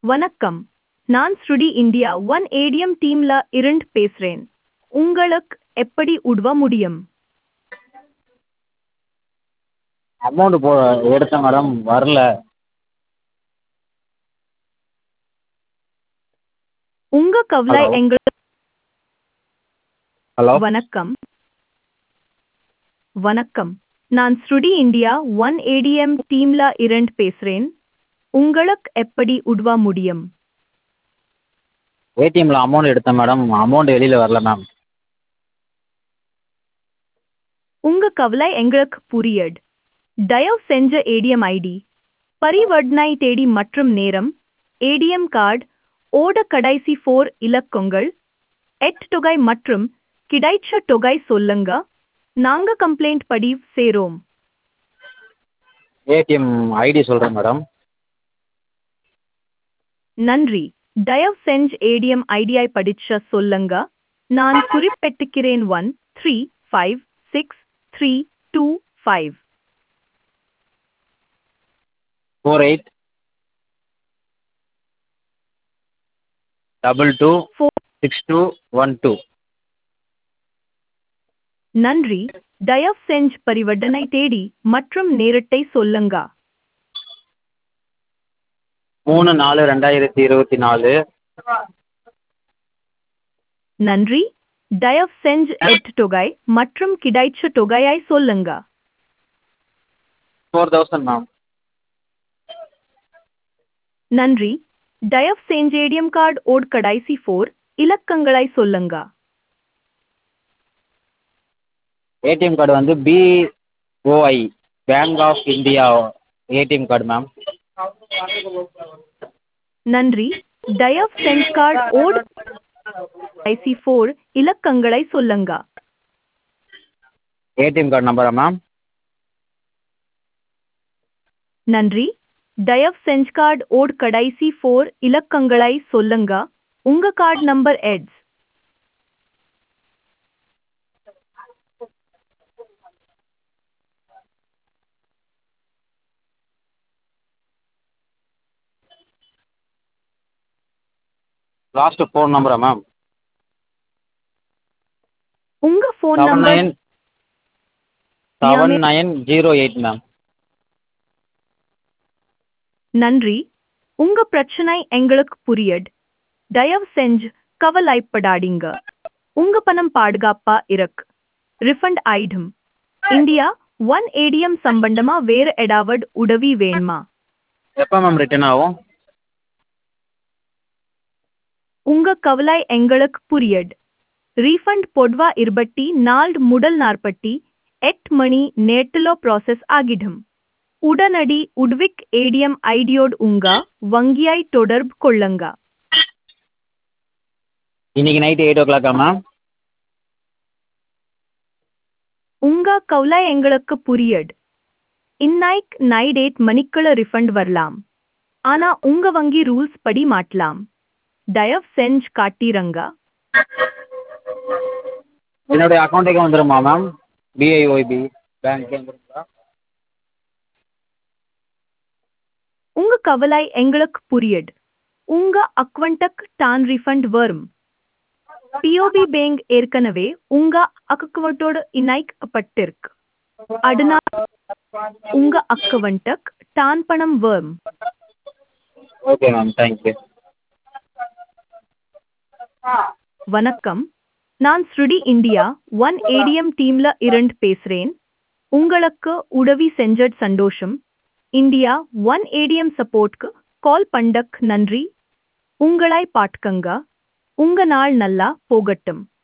வணக்கம் நான் ஸ்ருடி இந்தியா ஒன் ஏடிஎம் டீம்ல இருந்து பேசுறேன் உங்களுக்கு எப்படி உதவ முடியும் அமௌண்ட் போ எடுத்தேன் மேடம் வரல உங்க கவலை Hello. எங்களுக்கு ஹலோ வணக்கம் வணக்கம் நான் ஸ்ருடி இந்தியா ஒன் ஏடிஎம் டீம்ல இருந்து பேசுறேன் உங்களுக்கு எப்படி உதவ முடியும் ஏடிஎம்மில் அமௌண்ட் எடுத்தேன் மேடம் அமௌண்ட் வெளியில் வரல மேம் உங்க கவலை எங்களுக்கு புரியுது தயவு செஞ்ச ஏடிஎம் ஐடி பரிவர்த்தனை தேதி மற்றும் நேரம் ஏடிஎம் கார்டு ஓட கடைசி ஃபோர் இலக்கங்கள் எட் தொகை மற்றும் கிடைச்ச தொகை சொல்லுங்க நாங்க கம்ப்ளைண்ட் பதிவு சேரோம் ஏடிஎம் ஐடி சொல்கிறேன் மேடம் நன்றி தயவு செஞ்சு ஏடிஎம் ஐடியை படிச்ச சொல்லுங்க நான் குறிப்பிட்டுக்கிறேன் one three five six three two five four eight double two four six two one two நன்றி தயவு செஞ்சு பரிவர்த்தனை தேதி மற்றும் நேரத்தை சொல்லுங்க மூணு நாலு ரெண்டாயிரத்தி இருபத்தி நாலு நன்றி தயவு செஞ்சு எட்டு தொகை மற்றும் கிடைச்ச தொகையை சொல்லுங்க ஃபோர் தௌசண்ட் மேம் நன்றி தயவு செஞ்சு ஏடிஎம் கார்டு ஓட் கடைசி ஃபோர் இலக்கங்களை சொல்லுங்க ஏடிஎம் கார்டு வந்து BOI bank of India ATM card ma'am நன்றி தயவு செஞ்சு கார்டு ஓட் கடைசி ஃபோர் இலக்கங்களை சொல்லுங்க ஏடிஎம் கார்டு நம்பரா மேம் நன்றி தயவு செஞ்சு கார்டு ஓட் கடைசி ஃபோர் இலக்கங்களை சொல்லுங்க உங்க கார்டு நம்பர் எட்ஸ் லாஸ்ட் ஃபோர் நம்பரா மேம் உங்க phone seven number nine seven nine zero eight ma'am நன்றி உங்க பிரச்சனை எங்களுக்கு புரியுது தயவு செஞ்சு கவலைப்படாதீங்க உங்க பணம் பாதுகாப்பா இருக்கு ரிஃபண்ட் ஆயிடும் இந்தியா ஒன் ஏடிஎம் சம்பந்தமா வேற ஏதாவது உதவி வேணுமா எப்போ மேம் ரிட்டர்ன் ஆகும் உங்க கவலை எங்களுக்கு புரியுது ரீஃபண்ட் பொதுவா இருபத்தி நாலு முதல் நாற்பத்தி எட்டு மணி நேரத்திலோ ப்ராசஸ் ஆகிடும் உடனடி உட்விக் ஏடிஎம் ஐடியோடு உங்க வங்கியை தொடர்பு கொள்ளுங்க இன்னைக்கு நைட் எயிட் ஓ கிளாக்கா மேம் உங்க கவலை எங்களுக்கு புரியுது இன்னைக்கு நைட் எயிட் மணிக்குள்ள ரிஃபண்ட் வரலாம் ஆனா உங்க வங்கி ரூல்ஸ் படி மாட்டலாம் தயவு செஞ்சு காட்டிரங்க என்னுடைய அக்கௌண்ட்டுக்கு வந்துருமா மேம் பிஐஓபி பேங்க் வந்துருங்களா உங்க கவலை எங்களுக்கு புரியுது உங்க அக்கௌண்ட்டுக்கு டான் ரிஃபண்ட் வரும் பிஓபி பேங்க் ஏற்கனவே உங்க அக்கௌண்ட்டோட இணைக்கப்பட்டிருக்கு அதனால் உங்க அக்கௌண்ட்டுக்கு டான் பணம் வரும் ஓகே மேம் தேங்க்யூ வணக்கம் நான் ஸ்ருடி இந்தியா ஒன் ஏடிஎம் டீம்ல இருந்து பேசுறேன் உங்களுக்கு உதவி செஞ்ச சந்தோஷம் இந்தியா ஒன் ஏடிஎம் சப்போர்ட்க்கு கால் பண்ணக் நன்றி உங்களை பாட்கங்க உங்க நாள் நல்லா போகட்டும்